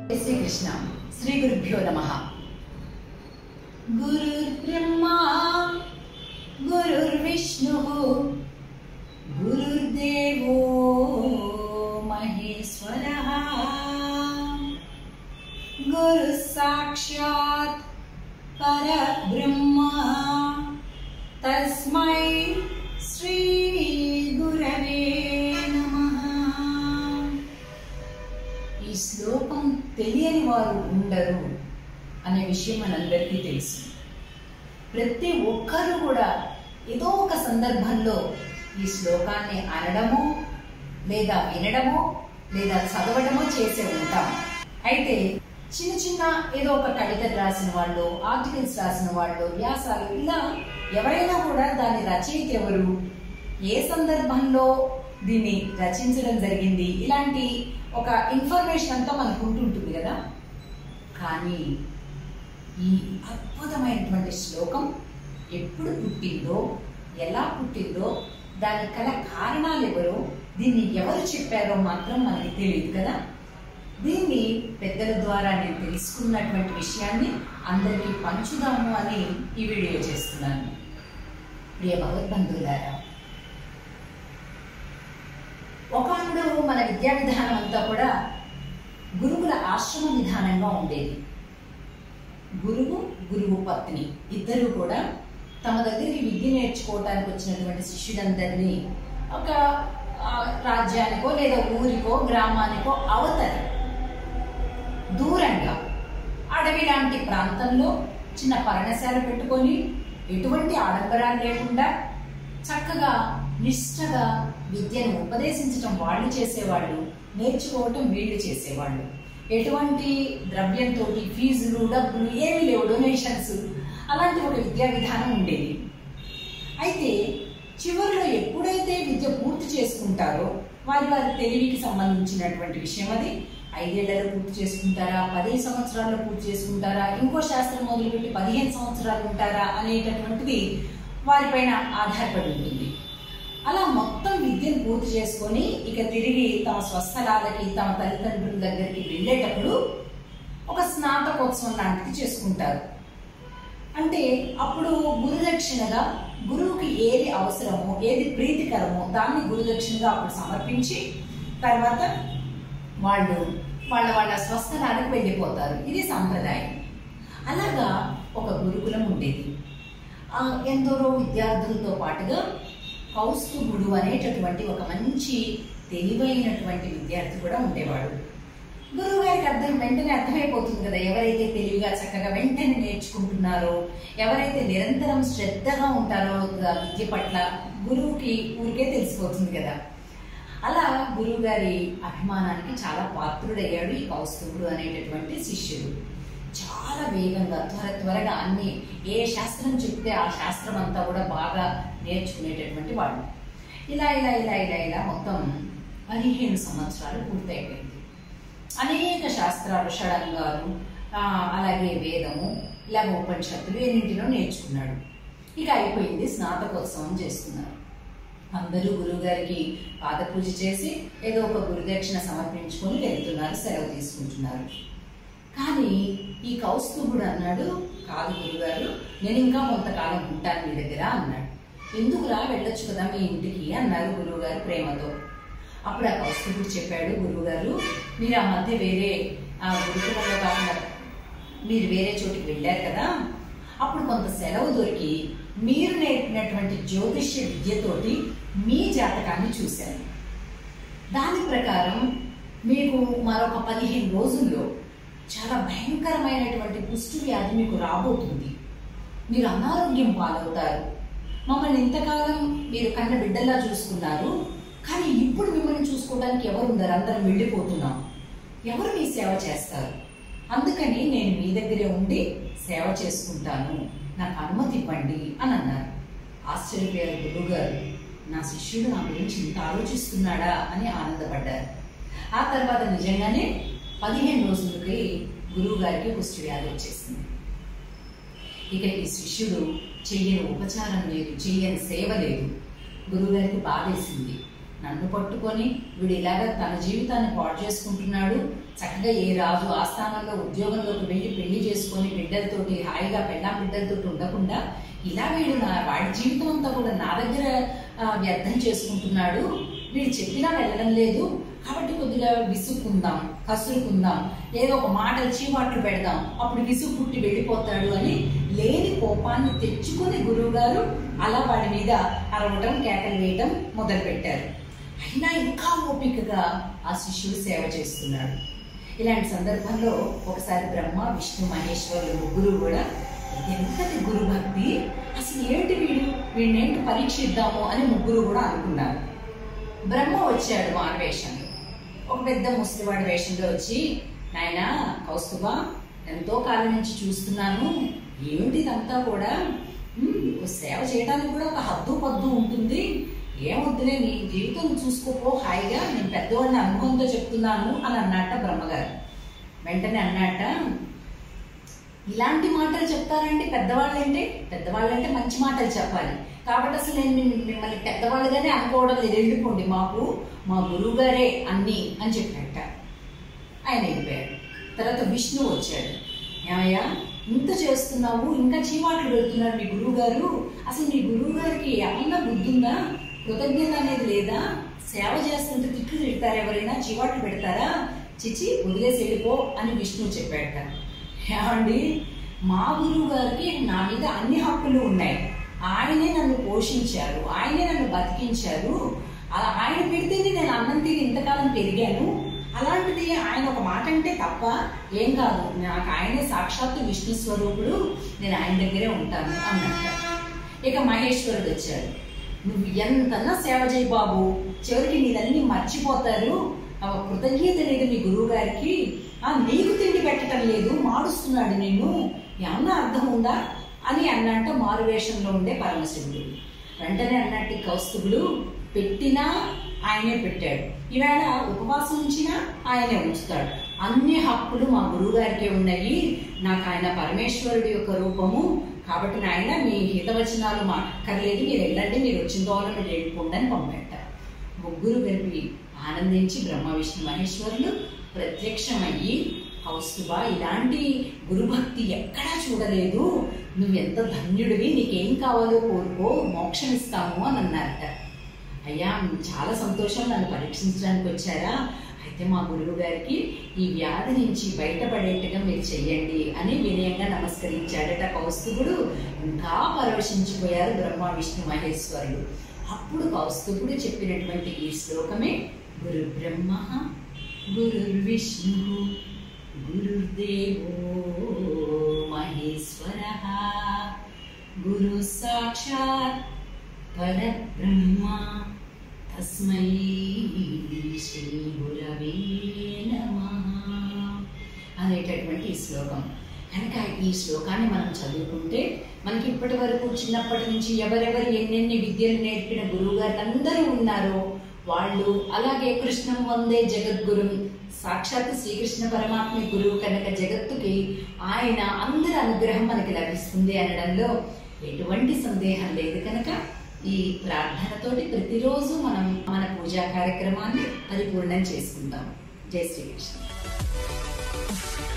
జై శ్రీకృష్ణ శ్రీ గురుభ్యో నమ గురుర్బ్రహ్మా గురుర్విష్ణు గురుర్దేవో మహేశ్వర గురు సాక్షాత్ పరబ్రహ్మ తస్మై శ్రీ గురవే నమః ఈ శ్లోకం తెలియని వారు ఉండరు అనే విషయం మనందరికీ తెలుసు ప్రతి ఒక్కరు కూడా ఏదో ఒక సందర్భంలో ఈ శ్లోకాన్ని అనడమో లేదా వినడమో లేదా చదవడమో చేసే ఉంటాం అయితే చిన్న చిన్న ఏదో ఒక కవితలు రాసిన వాళ్ళు ఆర్టికల్స్ రాసిన వాళ్ళు వ్యాసాలు ఇలా ఎవరైనా కూడా దాని రచయిత ఎవరు ఏ సందర్భంలో దీన్ని రచించడం జరిగింది ఇలాంటి ఒక ఇన్ఫర్మేషన్ అంతా మనకు ఉంటుంటుంది కదా కానీ ఈ అద్భుతమైనటువంటి శ్లోకం ఎప్పుడు పుట్టిందో ఎలా పుట్టిందో దానికి గల కారణాలు ఎవరో దీన్ని ఎవరు చెప్పారో మాత్రం మనకి తెలియదు కదా దీన్ని పెద్దల ద్వారా నేను తెలుసుకున్నటువంటి విషయాన్ని అందరికీ పంచుదాము అని ఈ వీడియో చేస్తున్నాను ప్రియ భగవద్బంధువులారా ఒకప్పుడు మన విద్యా విధానం అంతా కూడా గురువుల ఆశ్రమ విధానంగా ఉండేది గురువు గురువు పత్ని ఇద్దరు కూడా తమ దగ్గరికి విద్య నేర్చుకోవడానికి వచ్చినటువంటి శిష్యులందరినీ ఒక ఆ, రాజ్యానికో లేదా ఊరికో గ్రామానికో అవతల దూరంగా అడవి లాంటి ప్రాంతంలో చిన్న పర్ణశాల పెట్టుకొని ఎటువంటి ఆడంబరాలు లేకుండా చక్కగా నిష్ఠగా విద్యను ఉపదేశించటం వాళ్ళు చేసేవాళ్ళు నేర్చుకోవటం వీళ్ళు చేసేవాళ్ళు ఎటువంటి ద్రవ్యంతో ఫీజులు డబ్బులు ఏమి లేవు డొనేషన్స్ అలాంటి ఒక విద్యా విధానం ఉండేది అయితే చివరిలో ఎప్పుడైతే విద్య పూర్తి చేసుకుంటారో వారి వారి తెలివికి సంబంధించినటువంటి విషయం అది ఐదేళ్లలో పూర్తి చేసుకుంటారా పది సంవత్సరాల్లో పూర్తి చేసుకుంటారా ఇంకో శాస్త్రం మొదలుపెట్టి పదిహేను సంవత్సరాలు ఉంటారా అనేటటువంటిది వారిపైన ఆధారపడి ఉంటుంది అలా మొత్తం విద్యను పూర్తి చేసుకొని ఇక తిరిగి తమ స్వస్థలాలకి తమ తల్లిదండ్రుల దగ్గరికి వెళ్ళేటప్పుడు ఒక స్నాతకోత్సవం లాంటిది చేసుకుంటారు అంటే అప్పుడు గురుదక్షిణగా గురువుకి ఏది అవసరమో ఏది ప్రీతికరమో దాన్ని గురుదక్షిణగా అప్పుడు సమర్పించి తర్వాత వాళ్ళు వాళ్ళ వాళ్ళ స్వస్థలాలకు వెళ్ళిపోతారు ఇది సాంప్రదాయం అలాగా ఒక గురుకులం ఉండేది ఆ ఎందరో విద్యార్థులతో పాటుగా కౌస్తుభుడు అనేటటువంటి ఒక మంచి తెలివైనటువంటి విద్యార్థి కూడా ఉండేవాడు గురువు గారికి అర్థం వెంటనే అర్థమైపోతుంది కదా ఎవరైతే తెలివిగా చక్కగా వెంటనే నేర్చుకుంటున్నారో ఎవరైతే నిరంతరం శ్రద్ధగా ఉంటారో ఆ విద్య పట్ల గురువుకి ఊరికే తెలిసిపోతుంది కదా అలా గురువు గారి అభిమానానికి చాలా పాత్రుడయ్యాడు ఈ కౌస్తుభుడు అనేటటువంటి శిష్యుడు చాలా వేగంగా త్వర త్వరగా అన్ని ఏ శాస్త్రం చెప్తే ఆ శాస్త్రం అంతా కూడా బాగా నేర్చుకునేటటువంటి వాడు ఇలా ఇలా ఇలా ఇలా ఇలా మొత్తం పదిహేను సంవత్సరాలు పూర్తయిపోయింది అనేక శాస్త్రాలు షడంగాలు ఆ, అలాగే వేదము ఇలాగ ఉపనిషత్తులు ఎన్నింటినో నేర్చుకున్నాడు ఇక అయిపోయింది స్నాతకోత్సవం చేస్తున్నారు అందరూ గురువుగారికి పాదపూజ చేసి ఏదో ఒక గురుదక్షిణ సమర్పించుకొని వెళ్తున్నారు సెలవు తీసుకుంటున్నారు కానీ ఈ కౌస్తుభుడు అన్నాడు కాదు గురుగారు నేను ఇంకా కొంతకాలం ఉంటాను మీ దగ్గర అన్నాడు ఎందుకురా వెళ్ళొచ్చు కదా మీ ఇంటికి అన్నారు గురువుగారు ప్రేమతో అప్పుడు ఆ కౌస్తుభుడు చెప్పాడు గురువుగారు మీరు ఆ మధ్య వేరే ఆ గురుకులంలో కాకుండా మీరు వేరే చోటికి వెళ్ళారు కదా అప్పుడు కొంత సెలవు దొరికి మీరు నేర్పినటువంటి జ్యోతిష్య విద్యతోటి మీ జాతకాన్ని చూశాను దాని ప్రకారం మీకు మరొక పదిహేను రోజుల్లో చాలా భయంకరమైనటువంటి కుష్టు వ్యాధి మీకు రాబోతుంది మీరు అనారోగ్యం పాలవుతారు మమ్మల్ని ఇంతకాలం మీరు కన్న బిడ్డల్లా చూసుకున్నారు కానీ ఇప్పుడు మిమ్మల్ని చూసుకోవడానికి ఎవరు ఉండరు అందరం వెళ్ళిపోతున్నాం ఎవరు మీ సేవ చేస్తారు అందుకని నేను మీ దగ్గరే ఉండి సేవ చేసుకుంటాను నాకు అనుమతి ఇవ్వండి అని అన్నారు ఆశ్చర్యపోయారు గురువు గారు నా శిష్యుడు నా గురించి ఇంత ఆలోచిస్తున్నాడా అని ఆనందపడ్డారు ఆ తర్వాత నిజంగానే పదిహేను రోజులకి గురువు గారికి కుష్టి వ్యాధి వచ్చేసింది ఇక ఈ శిష్యుడు చెయ్యని ఉపచారం లేదు చెయ్యని సేవ లేదు గురువుగారికి బాధేసింది నన్ను పట్టుకొని వీడు ఇలాగా తన జీవితాన్ని పాడు చేసుకుంటున్నాడు చక్కగా ఏ రాజు ఆస్థానంలో ఉద్యోగంలోకి వెళ్ళి పెళ్లి చేసుకొని బిడ్డలతోటి హాయిగా పెళ్ళా బిడ్డలతోటి ఉండకుండా ఇలా వీడు నా వాడి జీవితం అంతా కూడా నా దగ్గర ఆ, వ్యర్థం చేసుకుంటున్నాడు వీడు చెప్పినా వెళ్ళడం లేదు కాబట్టి కొద్దిగా విసుక్కుందాం కసురుకుందాం ఏదో ఒక మాట చీవాట్లు పెడదాం అప్పుడు విసుగు పుట్టి వెళ్ళిపోతాడు అని లేని కోపాన్ని తెచ్చుకుని గురువు గారు అలా వాడి మీద అరవటం కేకలు వేయటం మొదలు పెట్టారు అయినా ఇంకా ఓపికగా ఆ శిష్యుడు సేవ చేస్తున్నాడు ఇలాంటి సందర్భంలో ఒకసారి బ్రహ్మ విష్ణు మహేశ్వరులు ముగ్గురు కూడా ఎంతటి గురు భక్తి అసలు ఏంటి వీడు వీడినేంటి పరీక్షిద్దాము అని ముగ్గురు కూడా అనుకున్నారు బ్రహ్మ వచ్చాడు మానవేషంలో ఒక పెద్ద ముసలివాడి వేషంలో వచ్చి నాయన కౌస్తుభ ఎంతో కాలం నుంచి చూస్తున్నాను ఏమిటి ఇదంతా కూడా ఉమ్, నీకు సేవ చేయడానికి కూడా ఒక హద్దు పద్దు ఉంటుంది ఏమొద్దులే నీ జీవితం చూసుకోపో హాయిగా నేను పెద్దవాడిని అనుభవంతో చెప్తున్నాను అని అన్నట్ట బ్రహ్మగారు వెంటనే అన్నట్ట ఇలాంటి మాటలు చెప్తారండి పెద్దవాళ్ళంటే పెద్దవాళ్ళంటే మంచి మాటలు చెప్పాలి కాబట్టి అసలు నేను మిమ్- మిమ్మల్ని పెద్దవాళ్ళుగానే అనుకోవడం లేదు వెళ్ళిపోండి మాకు మా గురువు గారే అన్ని అని చెప్పాట ఆయన వెళ్ళిపోయాడు తర్వాత విష్ణు వచ్చాడు ఏమయ్యా ఇంత చేస్తున్నావు ఇంకా చీవాట్లు పెడుతున్నారు మీ గురువు గారు అసలు మీ గురువు గారికి ఏమన్నా బుద్ధి ఉందా కృతజ్ఞత అనేది లేదా సేవ చేస్తుంటే తిట్లు తిడతారు ఎవరైనా చీవాట్లు పెడతారా చిచి వదిలేసి వెళ్ళిపో అని విష్ణు చెప్పాడట ఏమండి మా గురువు గారికి నా మీద అన్ని హక్కులు ఉన్నాయి ఆయనే నన్ను పోషించారు ఆయనే నన్ను బతికించారు అలా ఆయన పెడితేనే నేను అన్నం తిని ఇంతకాలం పెరిగాను అలాంటిది ఆయన ఒక మాట అంటే తప్ప ఏం కాదు నాకు ఆయనే సాక్షాత్తు విష్ణు స్వరూపుడు నేను ఆయన దగ్గరే ఉంటాను అన్నట్టు ఇక మహేశ్వరుడు వచ్చాడు నువ్వు ఎంతన్నా సేవ చేయి బాబు చివరికి నీదన్నీ మర్చిపోతారు ఆ కృతజ్ఞత లేదు మీ గురువు గారికి ఆ నీకు తిండి పెట్టడం లేదు మాడుస్తున్నాడు నిన్ను ఏమన్నా అర్థం ఉందా అని అన్నట్ట మారువేషంలో ఉండే పరమశివుడు వెంటనే అన్నట్టు కౌస్తుభుడు పెట్టినా ఆయనే పెట్టాడు ఈవేళ ఉపవాసం ఉంచినా ఆయనే ఉంచుతాడు అన్ని హక్కులు మా గురువు గారికే ఉన్నాయి నాకు ఆయన పరమేశ్వరుడి యొక్క రూపము కాబట్టి నాయన మీ హితవచనాలు మాకర్లేదు మీరు వెళ్ళండి మీరు వచ్చిన ద్వారా మీరు వెళ్ళిపోండి అని పంపెట్టారు ముగ్గురు కలిపి ఆనందించి బ్రహ్మ విష్ణు మహేశ్వరులు ప్రత్యక్షమయ్యి కౌస్తుభ ఇలాంటి గురుభక్తి ఎక్కడా చూడలేదు నువ్వెంత ధన్యుడివి నీకేం కావాలో కోరుకో మోక్షం ఇస్తాము అని అన్నారట అయ్యా చాలా సంతోషం నన్ను పరీక్షించడానికి వచ్చారా అయితే మా గురువు గారికి ఈ వ్యాధి నుంచి బయటపడేట్టుగా మీరు చెయ్యండి అని వినయంగా నమస్కరించాడట కౌస్తుభుడు ఇంకా పరవశించిపోయారు బ్రహ్మ విష్ణు మహేశ్వరుడు అప్పుడు కౌస్తుభుడు చెప్పినటువంటి ఈ శ్లోకమే గురు బ్రహ్మ గురుర్విష్ణు గురుర్దేవో మహేశ్వర గురు సాక్షాత్ పరబ్రహ్మ తస్మై శ్రీ గురవే నమః అనేటటువంటి ఈ శ్లోకం కనుక ఈ శ్లోకాన్ని మనం చదువుకుంటే మనకి ఇప్పటి వరకు చిన్నప్పటి నుంచి ఎవరెవరు ఎన్నెన్ని విద్యలు నేర్పిన గురువు గారు అందరూ ఉన్నారో వాళ్ళు అలాగే కృష్ణం వందే జగద్గురు సాక్షాత్ శ్రీకృష్ణ పరమాత్మ గురువు కనుక జగత్తుకి ఆయన అందరి అనుగ్రహం మనకి లభిస్తుంది అనడంలో ఎటువంటి సందేహం లేదు కనుక ఈ ప్రార్థనతోటి ప్రతిరోజు మనం మన పూజా కార్యక్రమాన్ని పరిపూర్ణం చేసుకుంటాం జై శ్రీకృష్ణ